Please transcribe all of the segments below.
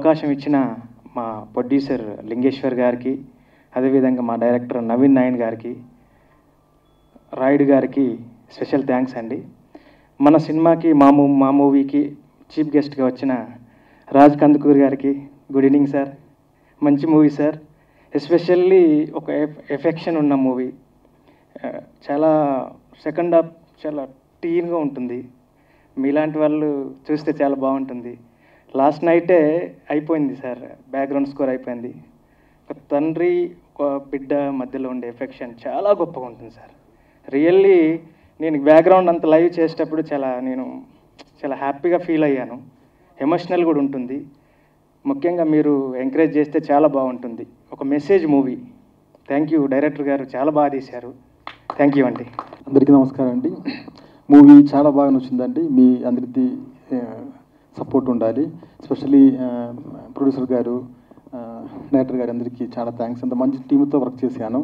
అవకాశం ఇచ్చిన మా ప్రొడ్యూసర్ లింగేశ్వర్ గారికి అదేవిధంగా మా డైరెక్టర్ నవీన్ నాయన్ గారికి రాయుడు గారికి స్పెషల్ థ్యాంక్స్ అండి మన సినిమాకి మా మూ మా మూవీకి చీఫ్ గెస్ట్గా వచ్చిన రాజ్ కందుకూరి గారికి గుడ్ ఈవినింగ్ సార్ మంచి మూవీ సార్ ఎస్పెషల్లీ ఒక ఎఫెక్షన్ ఉన్న మూవీ చాలా సెకండ్ హాఫ్ చాలా టీన్గా ఉంటుంది మీలాంటి వాళ్ళు చూస్తే చాలా బాగుంటుంది లాస్ట్ నైటే అయిపోయింది సార్ బ్యాక్గ్రౌండ్ స్కోర్ అయిపోయింది ఒక తండ్రి ఒక బిడ్డ మధ్యలో ఉండే ఎఫెక్షన్ చాలా గొప్పగా ఉంటుంది సార్ రియల్లీ నేను బ్యాక్గ్రౌండ్ అంత లైవ్ చేసేటప్పుడు చాలా నేను చాలా హ్యాపీగా ఫీల్ అయ్యాను ఎమోషనల్ కూడా ఉంటుంది ముఖ్యంగా మీరు ఎంకరేజ్ చేస్తే చాలా బాగుంటుంది ఒక message movie thank you director గారు చాలా బాగా తీశారు థ్యాంక్ యూ అండి అందరికీ నమస్కారం అండి మూవీ చాలా బాగా నచ్చిందండి మీ అందరిది సపోర్ట్ ఉండాలి ఎస్పెషలీ ప్రొడ్యూసర్ గారు డైరెక్టర్ గారు అందరికీ చాలా థ్యాంక్స్ అంత మంచి టీంతో వర్క్ చేశాను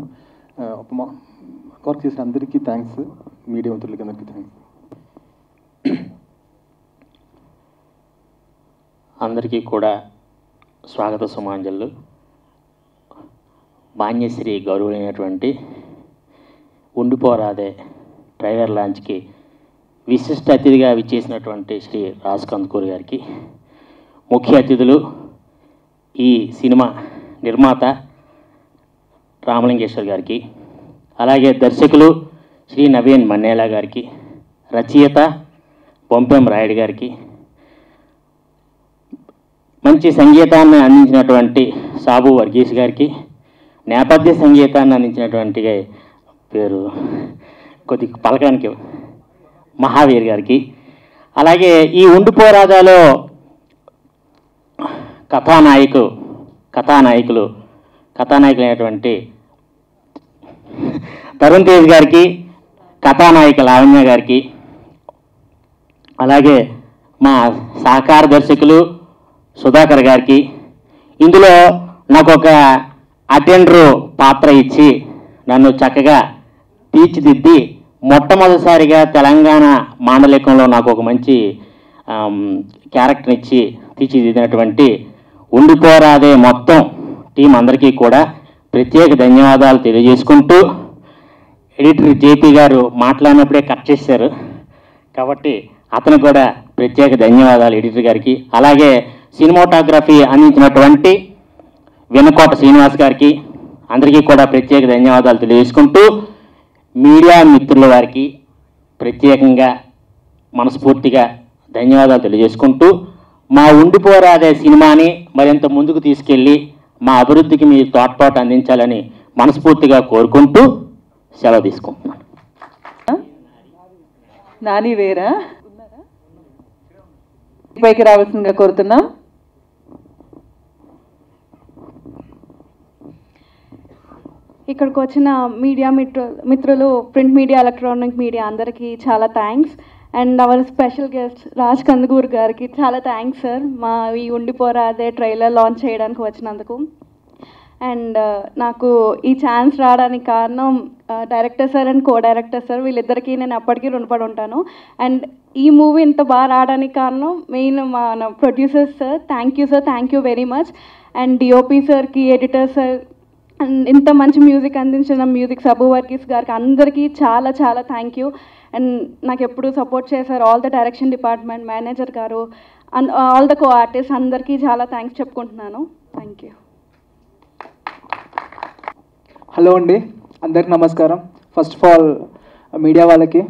వర్క్ చేసిన అందరికీ థ్యాంక్స్ మీడియా మిత్రులకి అందరికీ థ్యాంక్స్ అందరికీ కూడా స్వాగత సుమాంజలు మాన్యశ్రీ గౌరవమైనటువంటి ఉండిపోరాదే ట్రైలర్ లాంచ్కి విశిష్ట అతిథిగా విచ్చేసినటువంటి శ్రీ రాజ్ కందుకూరి గారికి ముఖ్య అతిథులు ఈ సినిమా నిర్మాత రామలింగేశ్వర్ గారికి అలాగే దర్శకులు శ్రీ నవీన్ మన్నేలా గారికి రచయిత బొంపెం రాయుడు గారికి మంచి సంగీతాన్ని అందించినటువంటి సాబు వర్గీస్ గారికి నేపథ్య సంగీతాన్ని అందించినటువంటి పేరు కొద్ది పలకడానికి మహావీర్ గారికి అలాగే ఈ ఉండిపోరాదాలో కథానాయకు కథానాయకులు కథానాయకులైనటువంటి తరుణ్ తేజ్ గారికి కథానాయిక లావణ్య గారికి అలాగే మా సహకార దర్శకులు సుధాకర్ గారికి ఇందులో నాకు ఒక అటెండరు పాత్ర ఇచ్చి నన్ను చక్కగా తీర్చిదిద్ది మొట్టమొదటిసారిగా తెలంగాణ మాండలికంలో నాకు ఒక మంచి క్యారెక్టర్ ఇచ్చి తీర్చిదిద్దినటువంటి ఉండిపోరాదే మొత్తం టీం అందరికీ కూడా ప్రత్యేక ధన్యవాదాలు తెలియజేసుకుంటూ ఎడిటర్ జేపీ గారు మాట్లాడినప్పుడే కట్ చేశారు కాబట్టి అతను కూడా ప్రత్యేక ధన్యవాదాలు ఎడిటర్ గారికి అలాగే సినిమాటోగ్రఫీ అందించినటువంటి వెనుకోట శ్రీనివాస్ గారికి అందరికీ కూడా ప్రత్యేక ధన్యవాదాలు తెలియజేసుకుంటూ మీడియా మిత్రుల వారికి ప్రత్యేకంగా మనస్ఫూర్తిగా ధన్యవాదాలు తెలియజేసుకుంటూ మా ఉండిపోరాదే సినిమాని మరింత ముందుకు తీసుకెళ్ళి మా అభివృద్ధికి మీ తోడ్పాటు అందించాలని మనస్ఫూర్తిగా కోరుకుంటూ సెలవు తీసుకుంటున్నాను నాని వేరా పైకి రావాల్సిందిగా కోరుతున్నాం ఇక్కడికి వచ్చిన మీడియా మిత్రు మిత్రులు ప్రింట్ మీడియా ఎలక్ట్రానిక్ మీడియా అందరికీ చాలా thanks and our special guest Raj Kandukur గారికి చాలా థ్యాంక్స్ సార్ మా ఈ ఉండిపోరాదే ట్రైలర్ లాంచ్ చేయడానికి వచ్చినందుకు అండ్ నాకు ఈ ఛాన్స్ రావడానికి కారణం director sir and co director sir వీళ్ళిద్దరికీ నేను అప్పటికీ రుణపడి ఉంటాను అండ్ ఈ మూవీ ఇంత బాగా రావడానికి కారణం మెయిన్ మన producer sir thank you sir thank you very much and DOP సార్కి ఎడిటర్ సార్ అండ్ ఇంత మంచి మ్యూజిక్ అందించిన మ్యూజిక్ సబు వర్గీస్ గారికి అందరికీ చాలా చాలా థ్యాంక్ యూ అండ్ నాకు ఎప్పుడు సపోర్ట్ చేశారు all the direction department manager గారు and all the co artist అందరికీ చాలా థ్యాంక్స్ చెప్పుకుంటున్నాను థ్యాంక్ యూ హలో అండి అందరికి నమస్కారం ఫస్ట్ ఆఫ్ ఆల్ మీడియా వాళ్ళకి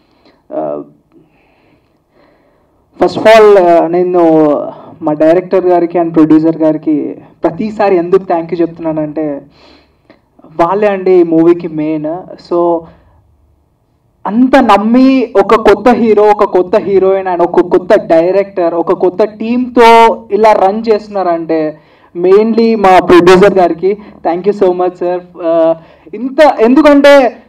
ఫస్ట్ ఆఫ్ ఆల్ నేను మా డైరెక్టర్ గారికి అండ్ ప్రొడ్యూసర్ గారికి ప్రతిసారి ఎందుకు థ్యాంక్ యూ చెప్తున్నానంటే వాళ్ళే అండి ఈ మూవీకి మెయిన్ సో అంత నమ్మి ఒక కొత్త హీరో ఒక కొత్త హీరోయిన్ అండ్ ఒక కొత్త డైరెక్టర్ ఒక కొత్త టీంతో ఇలా రన్ చేస్తున్నారంటే మెయిన్లీ మా ప్రొడ్యూసర్ గారికి thank you so much sir ఇంత ఎందుకంటే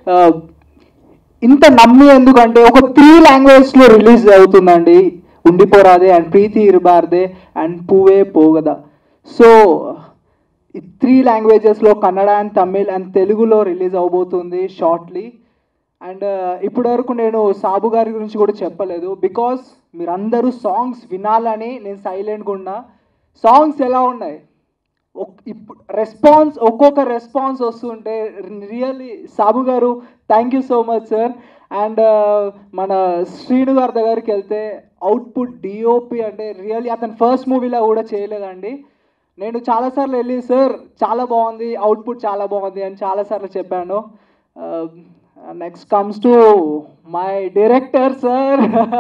ఇంత నమ్మి ఎందుకంటే ఒక త్రీ లాంగ్వేజ్లో రిలీజ్ అవుతుందండి Undiporaade and Preethi Irabaarade and Poove Pogadha so ఈ త్రీ లాంగ్వేజెస్లో కన్నడ అండ్ తమిళ్ అండ్ తెలుగులో రిలీజ్ అవబోతుంది షార్ట్లీ అండ్ ఇప్పటి వరకు నేను సాబు గారి గురించి కూడా చెప్పలేదు బికాస్ మీరందరూ సాంగ్స్ వినాలని నేను సైలెంట్గా ఉన్నా సాంగ్స్ ఎలా ఉన్నాయి ఒక్- ఇప్పుడు రెస్పాన్స్ ఒక్కొక్క రెస్పాన్స్ వస్తుంటే రియల్లీ సాబు గారు thank you so much sir and మన శ్రీను గారి దగ్గరికి వెళ్తే అవుట్పుట్ డిఓపి అంటే రియల్లీ అతను ఫస్ట్ మూవీలో కూడా చేయలేదండి నేను చాలాసార్లు వెళ్ళి సార్ చాలా బాగుంది అవుట్పుట్ చాలా బాగుంది అని చాలాసార్లు చెప్పాను next comes to my director sir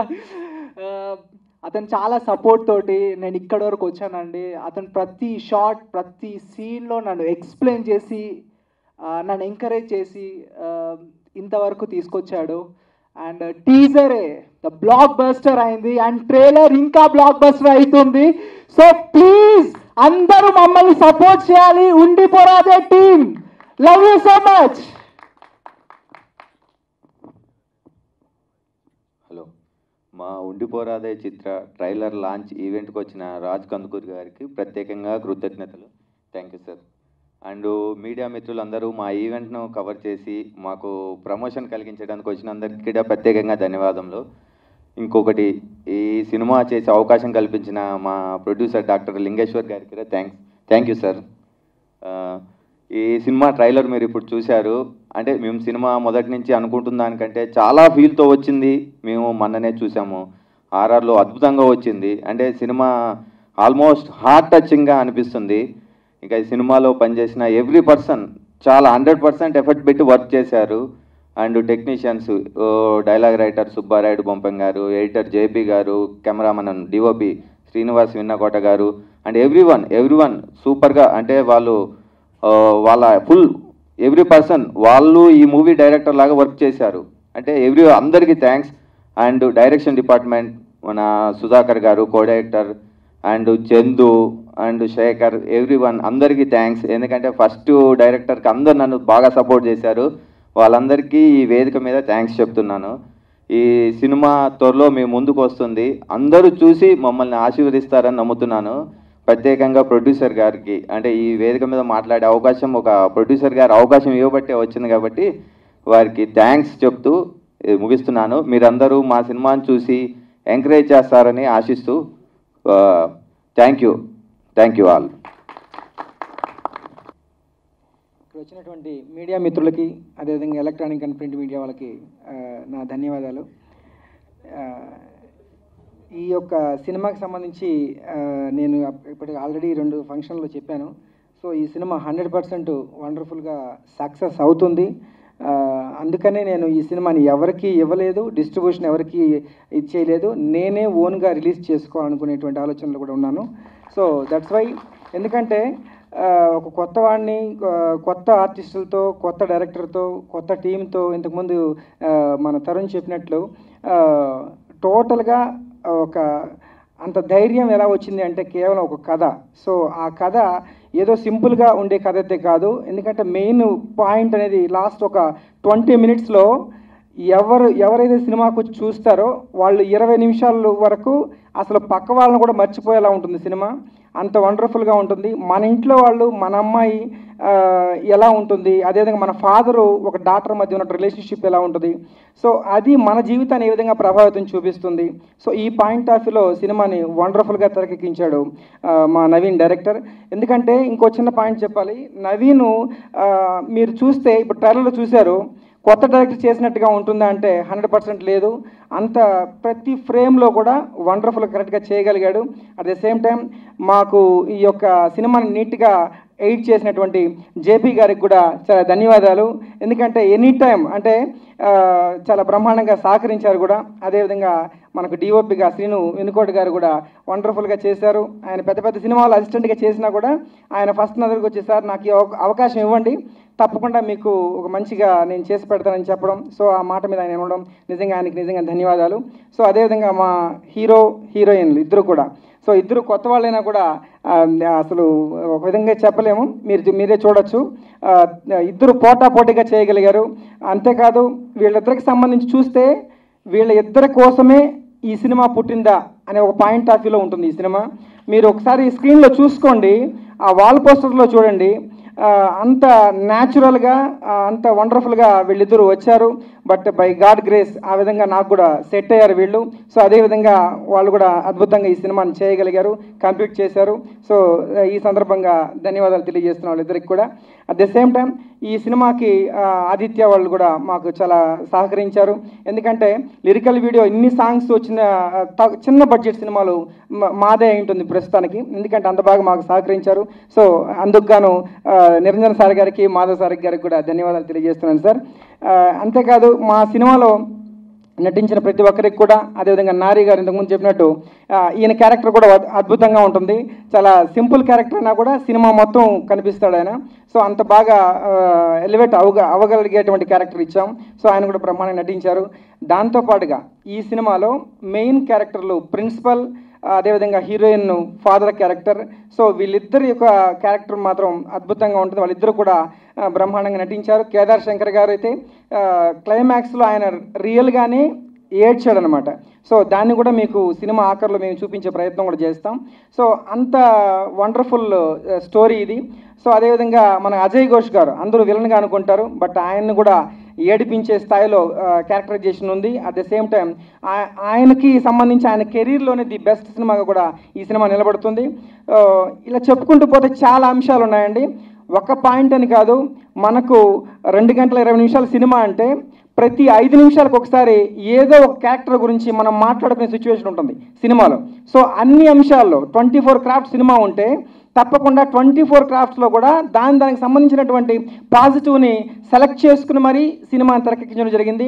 అతను చాలా సపోర్ట్ తోటి నేను ఇక్కడ వరకు వచ్చానండి అతను ప్రతి షాట్ ప్రతి సీన్లో నన్ను ఎక్స్ప్లెయిన్ చేసి ఆ, నన్ను ఎంకరేజ్ చేసి ఆ, ఇంతవరకు తీసుకొచ్చాడు అండ్ టీజరే ద బ్లాక్ బస్టర్ అయింది అండ్ ట్రైలర్ ఇంకా బ్లాక్ బస్టర్ అవుతుంది సో ప్లీజ్ అందరూ మమ్మల్ని సపోర్ట్ చేయాలి Undiporaade team love you so much hello మా ఉండిపోరాదే చిత్ర ట్రైలర్ లాంచ్ ఈవెంట్కి వచ్చిన రాజ్ కందుకూరి గారికి ప్రత్యేకంగా కృతజ్ఞతలు thank you sir and media మిత్రులందరూ మా ఈవెంట్ను కవర్ చేసి మాకు ప్రమోషన్ కలిగించడానికి వచ్చిన అందరికీ కూడా ప్రత్యేకంగా ధన్యవాదములు ఇంకొకటి ఈ సినిమా చేసే అవకాశం కల్పించిన మా ప్రొడ్యూసర్ డాక్టర్ లింగేశ్వర్ గారికి కూడా థ్యాంక్స్ థ్యాంక్ యూ సార్ ఆ, ఈ సినిమా ట్రైలర్ మీరు ఇప్పుడు చూశారు అంటే మేము సినిమా మొదటి నుంచి అనుకుంటున్న దానికంటే చాలా ఫీల్తో వచ్చింది మేము మొన్ననే చూసాము ఆర్ఆర్లో అద్భుతంగా వచ్చింది అంటే సినిమా ఆల్మోస్ట్ హార్ట్ టచింగ్గా అనిపిస్తుంది ఇక ఈ సినిమాలో పనిచేసిన ఎవ్రీ పర్సన్ చాలా హండ్రెడ్ పర్సెంట్ ఎఫర్ట్ పెట్టి వర్క్ చేశారు and technicians dialogue writer Subbarayudu Bompam గారు ఎడిటర్ జేపీ గారు కెమెరామన్ డిఓపి శ్రీనివాస్ విన్నకోట గారు and everyone everyone సూపర్గా అంటే వాళ్ళు ఆ, వాళ్ళ ఫుల్ ఎవ్రీ పర్సన్ వాళ్ళు ఈ మూవీ డైరెక్టర్ లాగా వర్క్ చేశారు అంటే ఎవ్రీ అందరికీ థ్యాంక్స్ అండ్ డైరెక్షన్ డిపార్ట్మెంట్ మన సుధాకర్ గారు co director and Chandu and Shekhar everyone అందరికీ థ్యాంక్స్ ఎందుకంటే ఫస్ట్ డైరెక్టర్కి అందరు నన్ను బాగా సపోర్ట్ చేశారు వాళ్ళందరికీ ఈ వేదిక మీద థ్యాంక్స్ చెప్తున్నాను ఈ సినిమా త్వరలో మీ ముందుకు వస్తుంది అందరూ చూసి మమ్మల్ని ఆశీర్వదిస్తారని నమ్ముతున్నాను ప్రత్యేకంగా ప్రొడ్యూసర్ గారికి అంటే ఈ వేదిక మీద మాట్లాడే అవకాశం ఒక ప్రొడ్యూసర్ గారు అవకాశం ఇవ్వబట్టే వచ్చింది కాబట్టి వారికి థ్యాంక్స్ చెప్తూ ఇది ముగిస్తున్నాను మీరందరూ మా సినిమాని చూసి ఎంకరేజ్ చేస్తారని ఆశిస్తూ thank you thank you all ఇక్కడ వచ్చినటువంటి మీడియా మిత్రులకి అదేవిధంగా ఎలక్ట్రానిక్ అండ్ ప్రింట్ మీడియా వాళ్ళకి ఆ, నా ధన్యవాదాలు ఆ, ఈ యొక్క సినిమాకి సంబంధించి ఆ, నేను అప్- ఇప్పటికి ఆల్రెడీ రెండు ఫంక్షన్లో చెప్పాను సో ఈ సినిమా హండ్రెడ్ పర్సెంట్ వండర్ఫుల్గా సక్సెస్ అవుతుంది ఆ, అందుకనే నేను ఈ సినిమాని ఎవరికి ఇవ్వలేదు డిస్ట్రిబ్యూషన్ ఎవరికి ఇచ్చేయలేదు నేనే ఓన్గా రిలీజ్ చేసుకోవాలనుకునేటువంటి ఆలోచనలో కూడా ఉన్నాను సో దట్స్ వై ఎందుకంటే ఆ, ఒక కొత్త వాడిని ఆ, కొత్త ఆర్టిస్టులతో కొత్త డైరెక్టర్తో కొత్త టీంతో ఇంతకుముందు ఆ, మన తరుణ్ చెప్పినట్లు ఆ, టోటల్గా ఒక అంత ధైర్యం ఎలా వచ్చింది అంటే కేవలం ఒక కథ సో ఆ కథ ఏదో సింపుల్గా ఉండే కథ అయితే కాదు ఎందుకంటే మెయిన్ పాయింట్ అనేది లాస్ట్ ఒక ట్వంటీ మినిట్స్లో ఎవరు ఎవరైతే సినిమాకు వచ్చి చూస్తారో వాళ్ళు ఇరవై నిమిషాల వరకు అసలు పక్క వాళ్ళని కూడా మర్చిపోయేలా ఉంటుంది సినిమా అంత వండర్ఫుల్గా ఉంటుంది మన ఇంట్లో వాళ్ళు మన అమ్మాయి ఆ, ఎలా ఉంటుంది అదేవిధంగా మన ఫాదరు ఒక డాక్టర్ మధ్య ఉన్న రిలేషన్షిప్ ఎలా ఉంటుంది సో అది మన జీవితాన్ని ఏ విధంగా ప్రభావితం చూపిస్తుంది సో ఈ పాయింట్ ఆఫ్ వ్యూలో సినిమాని వండర్ఫుల్గా తెరకెక్కించాడు ఆ, మా నవీన్ డైరెక్టర్ ఎందుకంటే ఇంకో చిన్న పాయింట్ చెప్పాలి నవీన్ ఆ, మీరు చూస్తే ఇప్పుడు ట్రైలర్లో చూశారు కొత్త డైరెక్టర్ చేసినట్టుగా ఉంటుందా అంటే హండ్రెడ్ పర్సెంట్ లేదు అంత ప్రతి ఫ్రేమ్లో కూడా వండర్ఫుల్ కరెక్ట్గా చేయగలిగాడు అట్ ద సేమ్ టైం మాకు ఈ యొక్క సినిమాని నీట్గా ఎయిడ్ చేసినటువంటి జేపీ గారికి కూడా చాలా ధన్యవాదాలు ఎందుకంటే ఎనీ టైం అంటే ఆ, చాలా బ్రహ్మాండంగా సహకరించారు కూడా అదేవిధంగా మనకు డిఓపిగా శ్రీను వెనుకోటి గారు కూడా వండర్ఫుల్గా చేశారు ఆయన పెద్ద పెద్ద సినిమాలు అసిస్టెంట్గా చేసినా కూడా ఆయన ఫస్ట్ నా దగ్గరికి వచ్చి సార్ నాకు ఈ అవ- అవకాశం ఇవ్వండి తప్పకుండా మీకు ఒక మంచిగా నేను చేసి పెడతానని చెప్పడం సో ఆ మాట మీద ఆయన ఉండడం నిజంగా ఆయనకి నిజంగా ధన్యవాదాలు సో అదేవిధంగా మా హీరో హీరోయిన్లు ఇద్దరు కూడా సో ఇద్దరు కొత్త వాళ్ళైనా కూడా ఆ, అసలు ఒక విధంగా చెప్పలేము మీరు మీరే చూడొచ్చు ఆ, ఇద్దరు పోటా పోటీగా చేయగలిగారు అంతేకాదు వీళ్ళిద్దరికి సంబంధించి చూస్తే వీళ్ళ ఇద్దరి కోసమే ఈ సినిమా పుట్టిందా అనే ఒక పాయింట్ ఆఫ్ వ్యూలో ఉంటుంది ఈ సినిమా మీరు ఒకసారి స్క్రీన్లో చూసుకోండి ఆ వాల్ పోస్టర్లో చూడండి ఆ, అంత న్యాచురల్గా అంత వండర్ఫుల్గా వీళ్ళిద్దరూ వచ్చారు బట్ బై గాడ్ గ్రేస్ ఆ విధంగా నాకు కూడా సెట్ అయ్యారు వీళ్ళు సో అదేవిధంగా వాళ్ళు కూడా అద్భుతంగా ఈ సినిమాని చేయగలిగారు కంప్లీట్ చేశారు సో ఈ సందర్భంగా ధన్యవాదాలు తెలియజేస్తున్నాం వాళ్ళిద్దరికి కూడా అట్ ద సేమ్ టైం ఈ సినిమాకి ఆ, ఆదిత్య వాళ్ళు కూడా మాకు చాలా సహకరించారు ఎందుకంటే లిరికల్ వీడియో ఇన్ని సాంగ్స్ వచ్చిన ఆ, త- చిన్న బడ్జెట్ సినిమాలు మ- మాదే అయి ఉంటుంది ప్రస్తుతానికి ఎందుకంటే అంత బాగా మాకు సహకరించారు సో అందుకు గాను ఆ, నిరంజన్ సార్ గారికి మాధవ్ సార్ గారికి కూడా ధన్యవాదాలు తెలియజేస్తున్నాను సార్ ఆ, అంతేకాదు మా సినిమాలో నటించిన ప్రతి ఒక్కరికి కూడా అదేవిధంగా నారి గారు ఇంతకుముందు చెప్పినట్టు ఆ, ఈయన క్యారెక్టర్ కూడా అద్- అద్భుతంగా ఉంటుంది చాలా సింపుల్ క్యారెక్టర్ అయినా కూడా సినిమా మొత్తం కనిపిస్తాడు ఆయన సో అంత బాగా ఎలివేట్ అవగ అవగలిగేటువంటి క్యారెక్టర్ ఇచ్చాం సో ఆయన కూడా బ్రహ్మాండంగా నటించారు దాంతోపాటుగా ఈ సినిమాలో మెయిన్ క్యారెక్టర్లు ప్రిన్సిపల్ అదేవిధంగా హీరోయిన్ ఫాదర్ క్యారెక్టర్ సో వీళ్ళిద్దరి యొక్క క్యారెక్టర్ మాత్రం అద్భుతంగా ఉంటుంది వాళ్ళిద్దరూ కూడా ఆ, బ్రహ్మాండంగా నటించారు కేదార్ శంకర్ గారు అయితే ఆ, క్లైమాక్స్లో ఆయన రియల్గానే ఏడ్చాడు అనమాట సో దాన్ని కూడా మీకు సినిమా ఆఖరిలో మేము చూపించే ప్రయత్నం కూడా చేస్తాం సో అంత వండర్ఫుల్ స్టోరీ ఇది సో అదేవిధంగా మన అజయ్ ఘోష్ గారు అందరూ విలన్గా అనుకుంటారు బట్ ఆయన్ని కూడా ఏడిపించే స్థాయిలో క్యారెక్టరైజేషన్ ఉంది అట్ ద సేమ్ టైం ఆయనకి సంబంధించి ఆయన కెరీర్లోనే ది బెస్ట్ సినిమాగా కూడా ఈ సినిమా నిలబడుతుంది ఆ, ఇలా చెప్పుకుంటూ పోతే చాలా అంశాలు ఉన్నాయండి ఒక పాయింట్ అని కాదు మనకు రెండు గంటల ఇరవై నిమిషాల సినిమా అంటే ప్రతి ఐదు నిమిషాలకు ఒకసారి ఏదో ఒక క్యారెక్టర్ గురించి మనం మాట్లాడుకునే సిచ్యువేషన్ ఉంటుంది సినిమాలో సో అన్ని అంశాల్లో ట్వంటీ ఫోర్ క్రాఫ్ట్ సినిమా ఉంటే తప్పకుండా ట్వంటీ ఫోర్ క్రాఫ్ట్స్లో కూడా దాని దానికి సంబంధించినటువంటి పాజిటివ్ని సెలెక్ట్ చేసుకుని మరీ సినిమాని తెరకెక్కించడం జరిగింది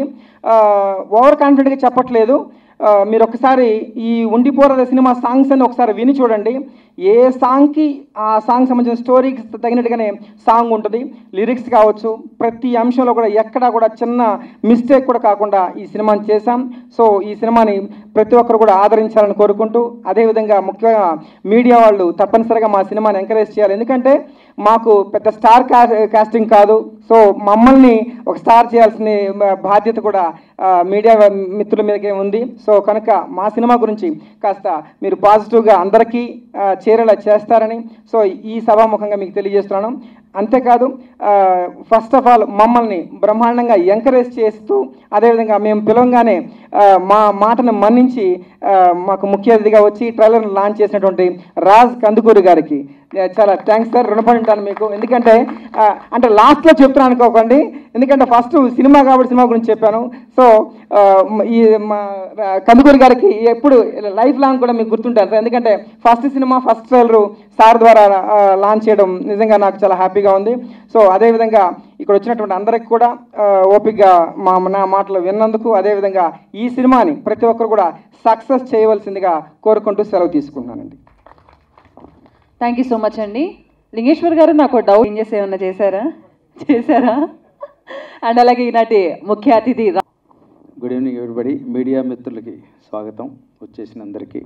ఓవర్ కాన్ఫిడెంట్గా చెప్పట్లేదు ఆ, మీరు ఒకసారి ఈ ఉండిపోరద సినిమా సాంగ్స్ అని ఒకసారి విని చూడండి ఏ సాంగ్కి ఆ సాంగ్ సంబంధించిన స్టోరీకి తగినట్టుగానే సాంగ్ ఉంటుంది లిరిక్స్ కావచ్చు ప్రతి అంశంలో కూడా ఎక్కడా కూడా చిన్న మిస్టేక్ కూడా కాకుండా ఈ సినిమాని చేశాం సో ఈ సినిమాని ప్రతి ఒక్కరు కూడా ఆదరించాలని కోరుకుంటూ అదేవిధంగా ముఖ్యంగా మీడియా వాళ్ళు తప్పనిసరిగా మా సినిమాని ఎంకరేజ్ చేయాలి ఎందుకంటే మాకు పెద్ద స్టార్ కాస్టింగ్ కాదు సో మమ్మల్ని ఒక స్టార్ చేయాల్సిన బాధ్యత కూడా ఆ, మీడియా మిత్రుల మీదకే ఉంది సో కనుక మా సినిమా గురించి కాస్త మీరు పాజిటివ్గా అందరికీ ఆ, చేరేలా చేస్తారని సో ఈ సభాముఖంగా మీకు తెలియజేస్తున్నాను అంతేకాదు ఫస్ట్ ఆఫ్ ఆల్ మమ్మల్ని బ్రహ్మాండంగా ఎంకరేజ్ చేస్తూ అదేవిధంగా మేము పిలవంగానే ఆ, మా మాటను మన్నించి ఆ, మాకు ముఖ్య అతిథిగా వచ్చి ట్రైలర్ లాంచ్ చేసినటువంటి రాజ్ కందుకూరి గారికి ఆ, చాలా థ్యాంక్స్ సార్ రుణపడి ఉంటాను మీకు ఎందుకంటే ఆ, అంటే లాస్ట్లో చెప్తున్నాను అనుకోకండి ఎందుకంటే ఫస్ట్ సినిమా కాబట్టి సినిమా గురించి చెప్పాను సో ఆ, మ- ఈ మా ఆ, కందుకూరి గారికి ఎప్పుడు లైఫ్ లాంగ్ కూడా మీకు గుర్తుంటారు సార్ ఎందుకంటే ఫస్ట్ సినిమా ఫస్ట్ ట్రైలర్ సార్ ద్వారా ఆ, లాంచ్ చేయడం నిజంగా నాకు చాలా హ్యాపీగా ఉంది సో అదేవిధంగా ఇక్కడ వచ్చినటువంటి అందరికి కూడా ఆ, ఓపికగా మా నా మాటలు విన్నందుకు అదేవిధంగా ఈ సినిమాని ప్రతి ఒక్కరు కూడా సక్సెస్ చేయవలసిందిగా కోరుకుంటూ సెలవు తీసుకుంటున్నానండి థ్యాంక్ యూ సో మచ్ అండి లింగేశ్వర్ గారు నాకు డౌట్ చేసి ఏమన్నా చేశారా చేశారా అండ్ అలాగే ఈనాటి ముఖ్య అతిథి రా- గుడ్ ఈవినింగ్ ఎవ్రీబడి మీడియా మిత్రులకి స్వాగతం వచ్చేసిన అందరికీ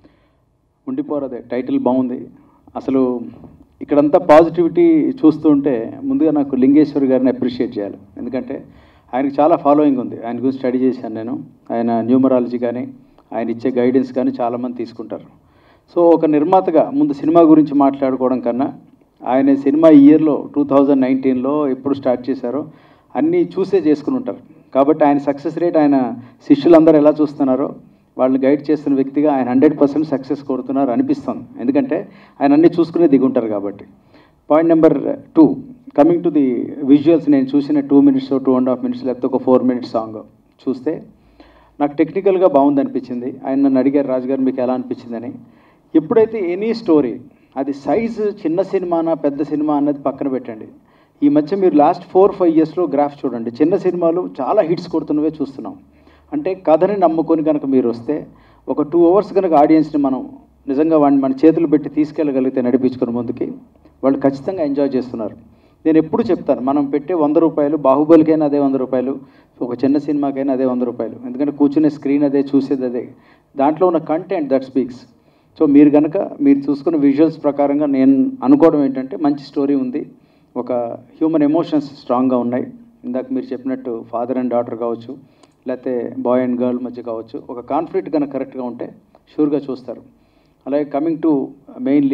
ఉండిపోరదే టైటిల్ బాగుంది అసలు ఇక్కడంతా పాజిటివిటీ చూస్తూ ఉంటే ముందుగా నాకు లింగేశ్వర్ గారిని అప్రిషియేట్ చేయాలి ఎందుకంటే ఆయనకి చాలా ఫాలోయింగ్ ఉంది ఆయన గురించి స్టడీ చేశాను నేను ఆయన న్యూమరాలజీ కానీ ఆయన ఇచ్చే గైడెన్స్ కానీ చాలామంది తీసుకుంటారు సో ఒక నిర్మాతగా ముందు సినిమా గురించి మాట్లాడుకోవడం కన్నా ఆయన సినిమా ఇయర్లో టూ థౌజండ్ నైన్టీన్లో ఎప్పుడు స్టార్ట్ చేశారో అన్నీ చూసే చేసుకుని ఉంటారు కాబట్టి ఆయన సక్సెస్ రేట్ ఆయన శిష్యులందరూ ఎలా చూస్తున్నారో వాళ్ళని గైడ్ చేస్తున్న వ్యక్తిగా ఆయన హండ్రెడ్ పర్సెంట్ సక్సెస్ కోరుతున్నారు అనిపిస్తుంది ఎందుకంటే ఆయన అన్నీ చూసుకునే దిగుంటారు కాబట్టి point number two coming to the visuals నేను చూసిన two minutes two and half minutes లేకపోతే ఒక ఫోర్ మినిట్స్ సాంగ్ చూస్తే నాకు టెక్నికల్గా బాగుంది అనిపించింది ఆయన నన్ను అడిగారు రాజు గారు మీకు ఎలా అనిపించిందని ఎప్పుడైతే ఎనీ స్టోరీ అది సైజు చిన్న సినిమానా పెద్ద సినిమా అన్నది పక్కన పెట్టండి ఈ మధ్య మీరు లాస్ట్ ఫోర్ ఫైవ్ ఇయర్స్లో గ్రాఫ్ చూడండి చిన్న సినిమాలు చాలా హిట్స్ కొడుతున్నవే చూస్తున్నాం అంటే కథని నమ్ముకొని కనుక మీరు వస్తే ఒక టూ అవర్స్ కనుక ఆడియన్స్ని మనం నిజంగా వాడిని మన చేతులు పెట్టి తీసుకెళ్ళగలిగితే నడిపించుకుని ముందుకి వాళ్ళు ఖచ్చితంగా ఎంజాయ్ చేస్తున్నారు నేను ఎప్పుడు చెప్తాను మనం పెట్టే వంద రూపాయలు బాహుబలికైనా అదే వంద రూపాయలు ఒక చిన్న సినిమాకైనా అదే వంద రూపాయలు ఎందుకంటే కూర్చునే స్క్రీన్ అదే చూసేది అదే దాంట్లో ఉన్న కంటెంట్ దట్ స్పీక్స్ సో మీరు కనుక మీరు చూసుకున్న విజువల్స్ ప్రకారంగా నేను అనుకోవడం ఏంటంటే మంచి స్టోరీ ఉంది ఒక హ్యూమన్ ఎమోషన్స్ స్ట్రాంగ్గా ఉన్నాయి ఇందాక మీరు చెప్పినట్టు ఫాదర్ అండ్ డాటర్ కావచ్చు లేకపోతే బాయ్ అండ్ గర్ల్ మధ్య కావచ్చు ఒక కాన్ఫ్లిక్ట్ కనుక కరెక్ట్గా ఉంటే షూర్గా చూస్తారు అలాగే coming to main lead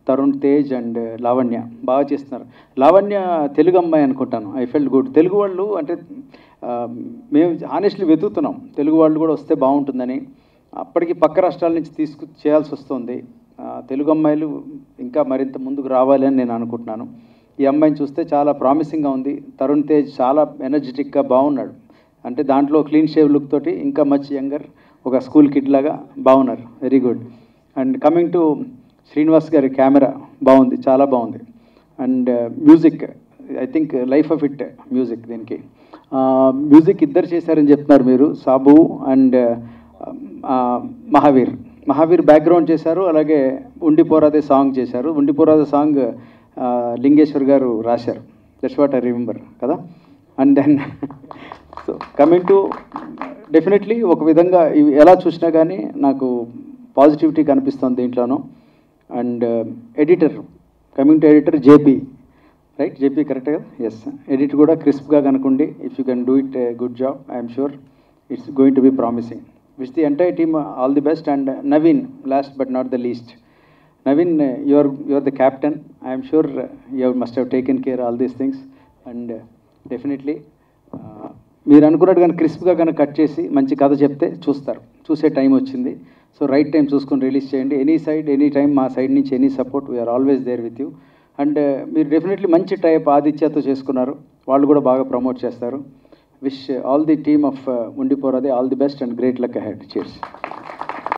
Tarun Tej and Lavanya బాగా చేస్తున్నారు లావణ్య తెలుగు అమ్మాయి అనుకుంటాను ఐ ఫెల్ట్ గుడ్ తెలుగు వాళ్ళు అంటే ఆ, మేము ఆనెస్ట్లీ వెతుకుతున్నాం తెలుగు వాళ్ళు కూడా వస్తే బాగుంటుందని అప్పటికి పక్క రాష్ట్రాల నుంచి తీసుకు చేయాల్సి వస్తుంది ఆ, తెలుగు అమ్మాయిలు ఇంకా మరింత ముందుకు రావాలి అని నేను అనుకుంటున్నాను ఈ అమ్మాయిని చూస్తే చాలా ప్రామిసింగ్గా ఉంది తరుణ్ తేజ్ చాలా ఎనర్జెటిక్గా బాగున్నాడు అంటే దాంట్లో క్లీన్ షేవ్ లుక్ తోటి ఇంకా మచ్ యంగర్ ఒక స్కూల్ కిడ్ లాగా బాగున్నారు very good and coming to Srinivas గారి కెమెరా బాగుంది చాలా బాగుంది and music I think life of it music దీనికి మ్యూజిక్ ఇద్దరు చేశారని చెప్తున్నారు మీరు సాబు అండ్ మహావీర్ మహావీర్ బ్యాక్గ్రౌండ్ చేశారు అలాగే ఉండిపోరాదే సాంగ్ చేశారు ఉండిపోరాదే సాంగ్ లింగేశ్వర్ గారు రాశారు దట్స్ వాట్ ఐ రిమెంబర్ కదా and then so coming to definitely ఒక విధంగా ఇవి ఎలా చూసినా కానీ నాకు పాజిటివిటీ కనిపిస్తుంది దీంట్లోనూ and editor coming to editor JP right JP correct కదా ఎస్ ఎడిట్ కూడా క్రిస్ప్గా కనుకోండి if you can do it good job I'm sure it's going to be promising which the entire team all the best and Naveen last but not the least Naveen your your the captain I'm sure you must have taken care all these things and definitely మీరు అనుకున్నట్టు కానీ క్రిస్ప్గా కనుక cut చేసి మంచి కథ చెప్తే చూస్తారు చూసే టైం వచ్చింది సో రైట్ టైం చూసుకొని రిలీజ్ చేయండి ఎనీ సైడ్ ఎనీ టైం మా సైడ్ నుంచి any support we're always there with you and మీరు డెఫినెట్లీ మంచి టైప్ ఆదిత్యతో చేసుకున్నారు వాళ్ళు కూడా బాగా ప్రమోట్ చేస్తారు wish all the team of Undiporaadhey all the best and great luck ahead chairs